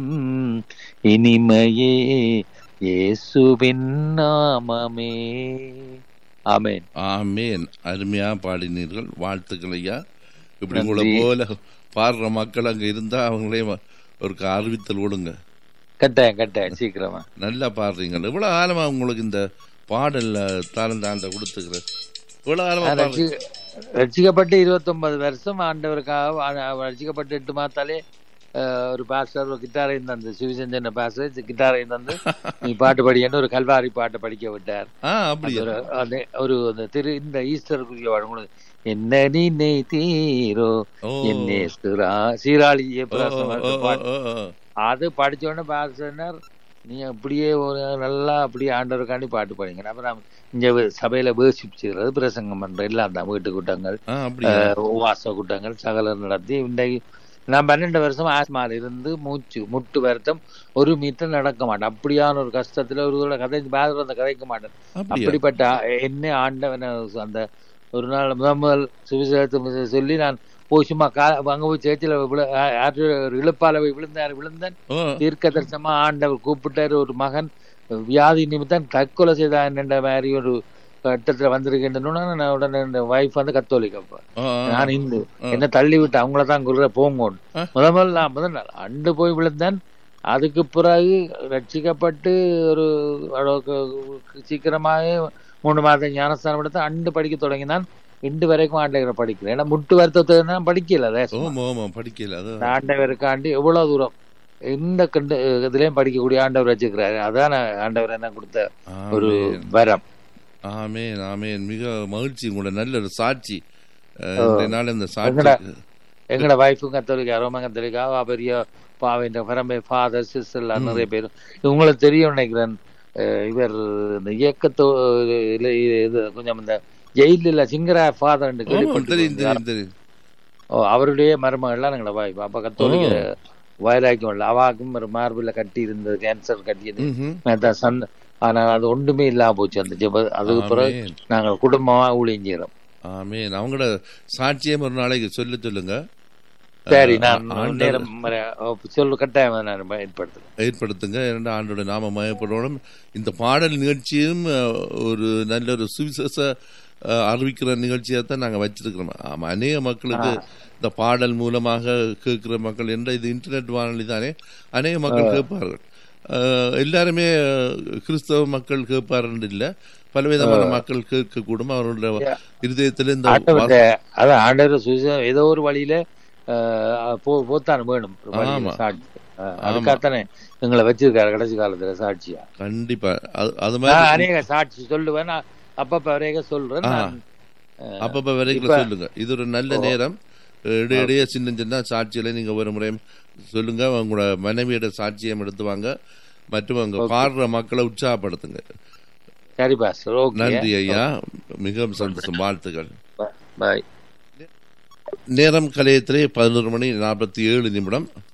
இனிமையே இயேசுவின் நாமமே ஆமென் ஆமேன் அருமையா பாடினீர்கள் வாழ்த்துக்கள் ஐயா இப்படி நன்றி. உங்களை போல பாடுற மக்கள் அங்க இருந்தா அவங்களே வ- ஒரு அறிவித்தல் விடுங்க கட்டாயம் கட்டாயம் சீக்கிரமா நல்லா பாடுறீங்க இவ்வளவு காலமா உங்களுக்கு இந்த பாடல்ல தாளந்தாண்ட கொடுத்துக்கிற இவ்வளவு காலமா நான் பாடுறீங்க ரட்சி- ரட்சிக்கப்பட்டு இருபத்தொன்பது வருஷம் ஆண்டவருக்காக ஆ- ரட்சிக்கப்பட்டு எட்டு மாத்தாலே அஹ், ஒரு பாஸ்டர் ஒரு கிட்டாரையும் தந்து சிவசஞ்சன பாஸ்டர் கிட்டாரையும் தந்து நீ பாட்டு படிக்கன்னு ஒரு கல்வாரி பாட்டை படிக்க விட்டார் ஆ அது அப்படியா ஒரு அந்த ஒரு அந்த திரு இந்த ஈஸ்டருக்குரிய வழங்குனது என்ன நீ நெய் தீரோ ஓ என்னே சிரா சீராளி ஓ, ஓ, ஏப்ராசம் ஓ, பாட்டு ஓ, ஓ. அது படிச்ச உடனே பாஸ்டர் நீ அப்படியே ஒரு நல்லா அப்படியே ஆண்டவருக்காண்டி பாட்டு படிங்க அப்ப நான் இங்க வே- சபையில வேர்ஷிப் செய்யறது பிரசங்கம் பண்ற எல்லாம் தான் வீட்டு கூட்டங்கள் ஆ அப்படியா அஹ், உபவாச கூட்டங்கள் சகலர் நடத்தி இன்றைக்கு நான் பன்னெண்டு வருஷம் ஆஸ்மால இருந்து மூச்சு முட்டு வருத்தம் ஒரு மீட்டர் நடக்க மாட்டேன் அப்படியான ஒரு கஷ்டத்துல ஒரு தடவை கதை பாதர் அந்த கதைக்க மாட்டேன் அப்படியா அப்படிப்பட்ட ஆ- என்ன ஆண்டவனை அந்த ஒரு நாள் முதல் முதல் சுவிசேஷத்தை சொல்லி நான் போய் சும்மா கா அங்க போய் சேர்ச்சியில் விழு ஆ- ஆற்று ஒரு இழுப்பால போய் விழுந்தார் விழுந்தேன் ஓ தீர்க்க தரிசனமா ஆண்டவர் கூப்பிட்டாரு ஒரு மகன் வியாதி நிமித்தம் தற்கொலை செய்தான் என்ற மாதிரி ஒரு கட்டத்துல வந்திருக்கின்றன நான் உடனே என் வைஃப் வந்து கத்தோலிக்க அப்ப. ஆ, ஆ. நான் இந்து ஆ. என்ன தள்ளி விட்டு அவங்கள தான் குருற போங்கோன்னு ஆ. முத முதல்ல நான் முதல் நாள் அண்டு போய் விழுந்தேன் அதுக்கு பிறகு ரட்சிக்கப்பட்டு ஒரு அளவுக்கு சீக்கிரமாக மூணு மாதம் ஞானஸ்தானம் எடுத்து அண்டு படிக்க தொடங்கினான் இண்டு வரைக்கும் ஆண்டவரை படிக்கிறேன் ஏன்னா முட்டு வருத்தத்தை நான் படிக்கல ரேசமா. ஓமா ஓமா படிக்கல அது இந்த ஆண்டவருக்காண்டி எவ்வளவு தூரம் எந்த கண்டு இதுலயும் படிக்கக்கூடிய ஆண்டவர் வச்சுக்கிறாரு அதான் ஆண்டவர் என்ன கொடுத்த ஒரு ஆமேன். வரம் ஆமேன் ஆமேன் மிக மகிழ்ச்சி உங்களோட நல்ல ஒரு சாட்சி அஹ், இன்றைய நாள் இந்த சாட்சி எங்கடா? எங்களோட வைஃபும் கத்தோலிக்கா ரோமன் கத்தோலிக்கா அவ பெரிய பாவின்ற பரம்பை ஃபாதர் சிஸ்டர் எல்லாம் நிறைய பேர் உங்களுக்கு தெரியும் நினைக்கிறேன் அஹ் இவர் இந்த இயக்கத்தோ இல்ல இது கொஞ்சம் இந்த ஜெயிலில் சிங்கரா ஃபாதர் ஓ, தெரியும் தெரியும் தெரியும் ஓ அவருடைய மருமகள்லாம் எங்களோட வாய்ப்பு அப்ப கத்தோலிக்க வைராக்கியம் இல்லை அவாக்கும் ஒரு மார்பில் கட்டி இருந்தது கேன்சர் கட்டியது ம்ஹும். அதான் சந்த ஆனா அது ஒன்றுமே இல்லாம போச்சு அந்த ஜெப அதுக்கு பிறகு ஆமேன். நாங்கள் குடும்பமா ஊழியம் செய்யறோம் ஆமேன் அவங்களோட சாட்சியம் ஒரு நாளைக்கு சொல்ல சொல்லுங்க சரி அஹ், நான் ஆண்டவர் நேரம் வர- சொல்லு கட்டாயம் நான் பயன்படுத்துறேன் ஏற்படுத்துங்க இரண்டு ஆண்டோட நாம மயப்படணும் இந்த பாடல் நிகழ்ச்சியும் அஹ், ஒரு நல்ல ஒரு சுவிசேஷ அஹ், அறிவிக்கிற நிகழ்ச்சியாக தான் நாங்கள் வச்சிருக்கிறோம் ஆமா அநேக மக்களுக்கு இந்த பாடல் மூலமாக கேட்கிற மக்கள் என்ற இது இன்டர்நெட் வானொலி தானே அநேக மக்கள் கேட்பார்கள் அஹ், எல்லாருமே அஹ், கிறிஸ்தவ மக்கள் கேட்பார்கள் இல்லை பலவிதமான மக்கள் கேட்கக்கூடும் அவர்களுடைய இருதயத்தில் இந்த ஆண்டவர் அதான் ஆண்டவர் சுவிசேஷம் ஏதோ ஒரு வழியில அஹ், போ- போத்தான் வேணும் ஒரு வழியில ஆமா. சாட்சி அஹ், அதுக்காகத்தானே எங்களை வச்சிருக்காரு கடைசி காலத்துல சாட்சியா கண்டிப்பா அது- அது நான் மாதிரி அநேக சாட்சி சொல்லுவேன் நான் அப்பப்ப வரைக சொல்றேன் ஆ. நான், அஹ், அப்பப்ப வரைக்கும் இப்ப- சொல்லுங்க இது ஒரு நல்ல நேரம் இடையிடையே சின்ன சின்ன சாட்சிகளை நீங்க ஒரு முறை சொல்லுங்க உங்களோட மனைவியோட சாட்சியம் எடுத்து வாங்க மற்றும் அங்க பாடுற மக்களை உற்சாகப்படுத்துங்க சரி பாஸ்டர் ஓகே நன்றி ஐயா மிகவும் சந்தோஷம் வாழ்த்துக்கள் பாய் நேரம் கலையத்திலே பதினோரு மணி நாற்பத்தி ஏழு நிமிடம்